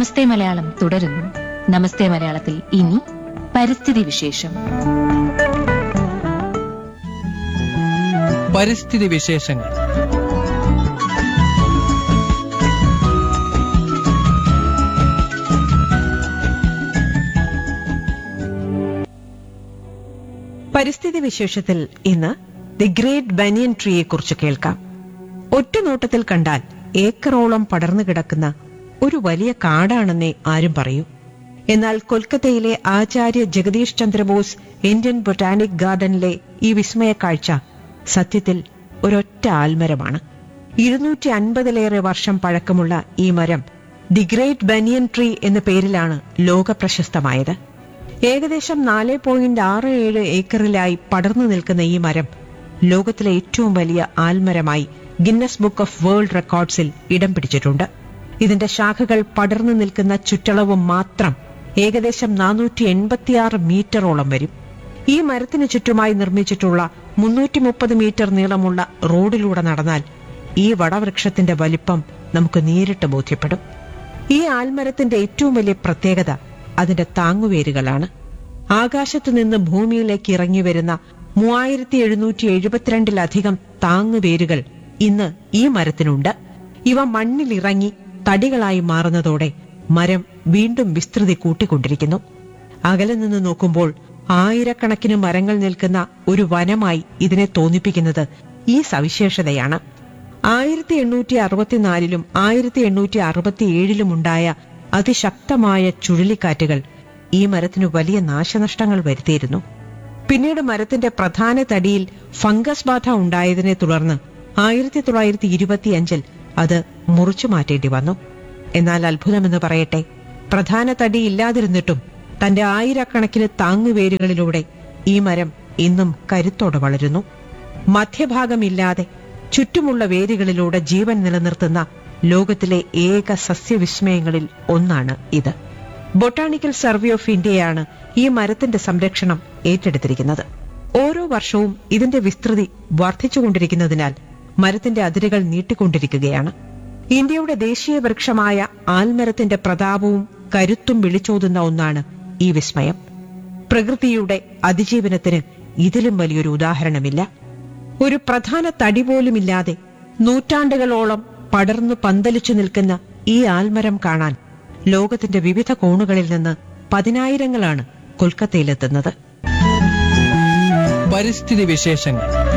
നമസ്തേ മലയാളം തുടരുന്നു നമസ്തേ മലയാളത്തിൽ ഇനി പരിസ്ഥിതി വിശേഷം പരിസ്ഥിതി വിശേഷങ്ങൾ പരിസ്ഥിതി വിശേഷത്തിൽ ഇന്ന് ദി ഗ്രേറ്റ് ബനിയൻ ട്രീയെ കുറിച്ച് കേൾക്കാം ഒറ്റ നോട്ടത്തിൽ കണ്ടാൽ ഏക്കറോളം പടർന്നു കിടക്കുന്ന ഒരു വലിയ കാടാണെന്നേ ആരും പറയൂ എന്നാൽ കൊൽക്കത്തയിലെ ആചാര്യ ജഗദീഷ് ചന്ദ്രബോസ് ഇന്ത്യൻ ബൊട്ടാനിക് ഗാർഡനിലെ ഈ വിസ്മയ കാഴ്ച സത്യത്തിൽ ഒരൊറ്റ ആൽമരമാണ് ഇരുന്നൂറ്റി അൻപതിലേറെ വർഷം പഴക്കമുള്ള ഈ മരം ദി ഗ്രേറ്റ് ബനിയൻ ട്രീ എന്ന പേരിലാണ് ലോക പ്രശസ്തമായത് ഏകദേശം നാല് പോയിന്റ് ആറ് ഏഴ് ഏക്കറിലായി പടർന്നു നിൽക്കുന്ന ഈ മരം ലോകത്തിലെ ഏറ്റവും വലിയ ആൽമരമായി ഗിന്നസ് ബുക്ക് ഓഫ് വേൾഡ് റെക്കോർഡ്സിൽ ഇടം പിടിച്ചിട്ടുണ്ട് ഇതിന്റെ ശാഖകൾ പടർന്നു നിൽക്കുന്ന ചുറ്റളവ് മാത്രം ഏകദേശം നാനൂറ്റി എൺപത്തിയാറ് മീറ്ററോളം വരും ഈ മരത്തിന് ചുറ്റുമായി നിർമ്മിച്ചിട്ടുള്ള മുന്നൂറ്റി മുപ്പത് മീറ്റർ നീളമുള്ള റോഡിലൂടെ നടന്നാൽ ഈ വടവൃക്ഷത്തിന്റെ വലിപ്പം നമുക്ക് നേരിട്ട് ബോധ്യപ്പെടും ഈ ആൽമരത്തിന്റെ ഏറ്റവും വലിയ പ്രത്യേകത അതിന്റെ താങ്ങുവേരുകളാണ് ആകാശത്തു നിന്ന് ഭൂമിയിലേക്ക് ഇറങ്ങി വരുന്ന മൂവായിരത്തി എഴുന്നൂറ്റി എഴുപത്തിരണ്ടിലധികം താങ്ങുവേരുകൾ ഇന്ന് ഈ മരത്തിനുണ്ട് ഇവ മണ്ണിലിറങ്ങി തടികളായി മാറുന്നതോടെ മരം വീണ്ടും വിസ്തൃതി കൂട്ടിക്കൊണ്ടിരിക്കുന്നു അകലെ നിന്ന് നോക്കുമ്പോൾ ആയിരക്കണക്കിന് മരങ്ങൾ നിൽക്കുന്ന ഒരു വനമായി ഇതിനെ തോന്നിപ്പിക്കുന്നത് ഈ സവിശേഷതയാണ് ആയിരത്തി എണ്ണൂറ്റി അറുപത്തിനാലിലും ആയിരത്തി എണ്ണൂറ്റി അറുപത്തിയേഴിലും ഉണ്ടായ അതിശക്തമായ ചുഴലിക്കാറ്റുകൾ ഈ മരത്തിനു വലിയ നാശനഷ്ടങ്ങൾ വരുത്തിയിരുന്നു പിന്നീട് മരത്തിന്റെ പ്രധാന തടിയിൽ ഫംഗസ് ബാധ ഉണ്ടായതിനെ തുടർന്ന് ആയിരത്തി തൊള്ളായിരത്തി ഇരുപത്തിയഞ്ചിൽ അത് മുറിച്ചു മാറ്റേണ്ടി വന്നു എന്നാൽ അത്ഭുതമെന്ന് പറയട്ടെ പ്രധാന തടി ഇല്ലാതിരുന്നിട്ടും തന്റെ ആയിരക്കണക്കിന് താങ്ങുവേരുകളിലൂടെ ഈ മരം ഇന്നും കരുത്തോടെ വളരുന്നു മധ്യഭാഗമില്ലാതെ ചുറ്റുമുള്ള വേരുകളിലൂടെ ജീവൻ നിലനിർത്തുന്ന ലോകത്തിലെ ഏക സസ്യവിസ്മയങ്ങളിൽ ഒന്നാണ് ഇത് ബൊട്ടാണിക്കൽ സർവേ ഓഫ് ഇന്ത്യയാണ് ഈ മരത്തിന്റെ സംരക്ഷണം ഏറ്റെടുത്തിരിക്കുന്നത് ഓരോ വർഷവും ഇതിന്റെ വിസ്തൃതി വർദ്ധിച്ചുകൊണ്ടിരിക്കുന്നതിനാൽ മരത്തിന്റെ അതിരുകൾ നീട്ടിക്കൊണ്ടിരിക്കുകയാണ് ഇന്ത്യയുടെ ദേശീയ വൃക്ഷമായ ആൽമരത്തിന്റെ പ്രതാപവും കരുത്തും വിളിച്ചോതുന്ന ഒന്നാണ് ഈ വിസ്മയം പ്രകൃതിയുടെ അതിജീവനത്തിന് ഇതിലും വലിയൊരു ഉദാഹരണമില്ല ഒരു പ്രധാന തടി പോലുമില്ലാതെ നൂറ്റാണ്ടുകളോളം പടർന്നു പന്തലിച്ചു നിൽക്കുന്ന ഈ ആൽമരം കാണാൻ ലോകത്തിന്റെ വിവിധ കോണുകളിൽ നിന്ന് പതിനായിരങ്ങളാണ് കൊൽക്കത്തയിലെത്തുന്നത് പരിസ്ഥിതി വിശേഷങ്ങൾ